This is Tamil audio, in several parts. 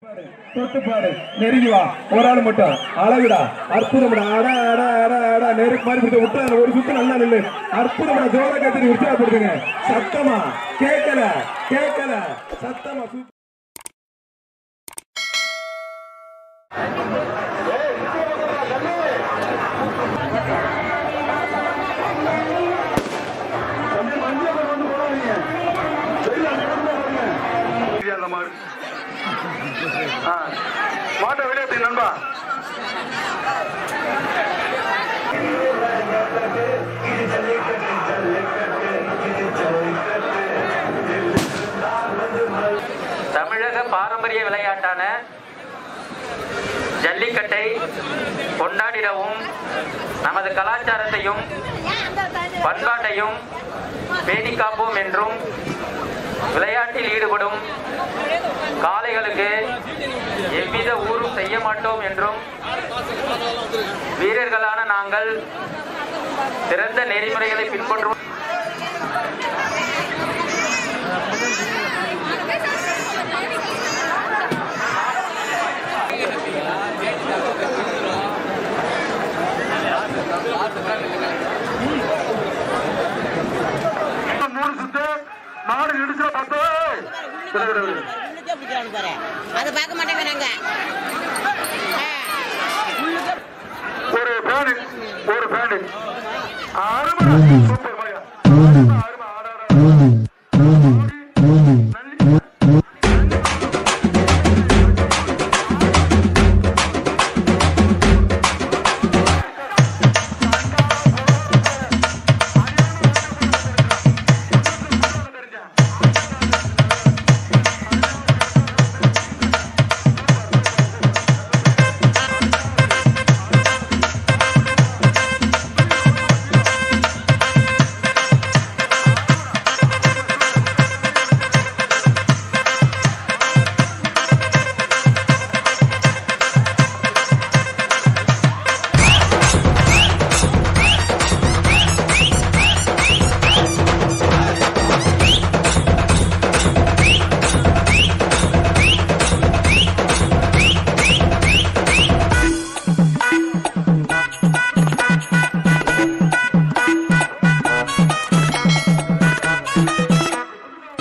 பாரு, தொட்டு பாரு நெருங்கி வா ஒரு ஆள் மட்டும் அழகுடா அற்புதம்டா அட அட அட அட நெருக்கு மாதிரி பிடிச்ச விட்டா ஒரு சுத்து நல்லா நில்லு அற்புதம்டா ஜோர கத்திரி உற்சாகப்படுத்துங்க சத்தமா கேட்கல கேட்கல சத்தமா சூப்பர் அந்த மாடு ஆ மாட்டை வெளியே நண்பா தமிழக பாரம்பரிய விளையாட்டான ஜல்லிக்கட்டை கொண்டாடிடவும் நமது கலாச்சாரத்தையும் பண்பாட்டையும் பேணி காப்போம் என்றும் விளையாட்டில் ஈடுபடும் காளைகளுக்கு எவ்வித ஊரும் செய்ய மாட்டோம் என்றும் வீரர்களான நாங்கள் சிறந்த நெறிமுறைகளை பின்பற்றுவோம் மூணு சுத்து மாடு இடிச்சா பத்து விடு, விடு, விடு. உள்ளுக்கே பிடிக்கிறானு பாரு அதை பார்க்க மாட்டேங்கிறாங்க ஆ, உள்ளுக்கே ஒரு ஃபேனு ஒரு ஃபேனு அருமை சூப்பர் பையா அருமை அருமை ஆடாடா நன்றி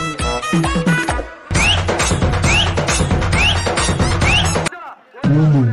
Thank